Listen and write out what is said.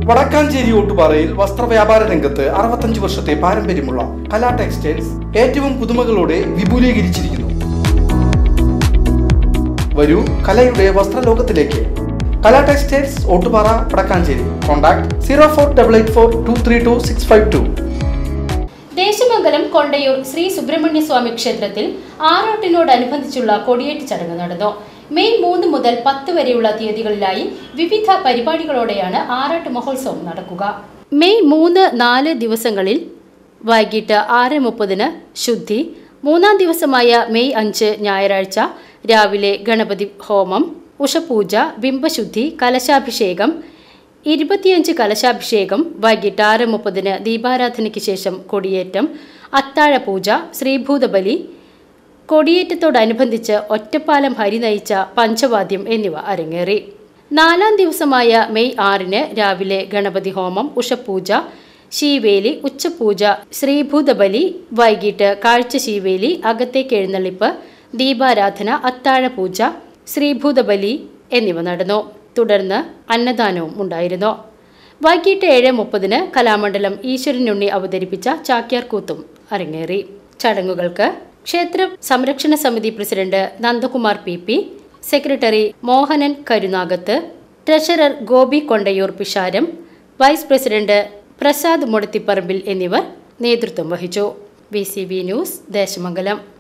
വടക്കാഞ്ചേരി ഓട്ടുപാറയിൽ വസ്ത്രവ്യാപാര രംഗത്ത് അറുപത്തഞ്ച് വർഷത്തെ പാരമ്പര്യമുള്ള കലാ ടെക്സ്റ്റൈൽസ് ഏറ്റവും പുതുമകളോടെ വിപുലീകരിച്ചിരിക്കുന്നു വരൂ കലയുടെ വസ്ത്രലോകത്തിലേക്ക് Kala textiles Ottupara Vadakkanchery contact zero four double eight four two three two six five two Desamangalam Kondayur Sree Subrahmanya Swami ക്ഷേത്രത്തിൽ ആറാട്ടിനോടനുബന്ധിച്ചുള്ള കൊടിയേറ്റ് ചടങ്ങ് നടന്നു മെയ് മൂന്ന് മുതൽ പത്ത് വരെയുള്ള തീയതികളിലായി വിവിധ പരിപാടികളോടെയാണ് ആറാട്ട് മഹോത്സവം നടക്കുക മെയ് മൂന്ന് നാല് ദിവസങ്ങളിൽ വൈകിട്ട് ആറ് മുപ്പതിന് ശുദ്ധി മൂന്നാം ദിവസമായ മെയ് അഞ്ച് ഞായറാഴ്ച രാവിലെ ഗണപതി ഹോമം ഉഷപൂജ ബിംബശുദ്ധി കലശാഭിഷേകം ഇരുപത്തിയഞ്ച് കലശാഭിഷേകം വൈകിട്ട് ആറ് മുപ്പതിന് ദീപാരാധനയ്ക്ക് ശേഷം കൊടിയേറ്റം അത്താഴപൂജ ശ്രീഭൂതബലി കൊടിയേറ്റത്തോടനുബന്ധിച്ച് ഒറ്റപ്പാലം ഹരി നയിച്ച പഞ്ചവാദ്യം എന്നിവ അരങ്ങേറി നാലാം ദിവസമായ മെയ് ആറിന് രാവിലെ ഗണപതി ഹോമം ഉഷപൂജ ശീവേലി ഉച്ചപൂജ ശ്രീഭൂതബലി വൈകിട്ട് കാഴ്ച ശീവേലി അകത്തേക്ക് എഴുന്നള്ളിപ്പ് ദീപാരാധന അത്താഴപൂജ ശ്രീഭൂതബലി എന്നിവ നടന്നു തുടർന്ന് അന്നദാനവും ഉണ്ടായിരുന്നു വൈകിട്ട് ഏഴ് മുപ്പതിന് കലാമണ്ഡലം ഈശ്വരനുണ്ണി അവതരിപ്പിച്ച ചാക്യാർകൂത്തും അരങ്ങേറി ചടങ്ങുകൾക്ക് ക്ഷേത്ര സംരക്ഷണ സമിതി president Nandakumar P P secretary Mohanan Karunagath treasurer Gopi Kondayur Pisharam vice president Prasad Mudathipparambil എന്നിവർ നേതൃത്വം വഹിച്ചു B C B news Desamangalam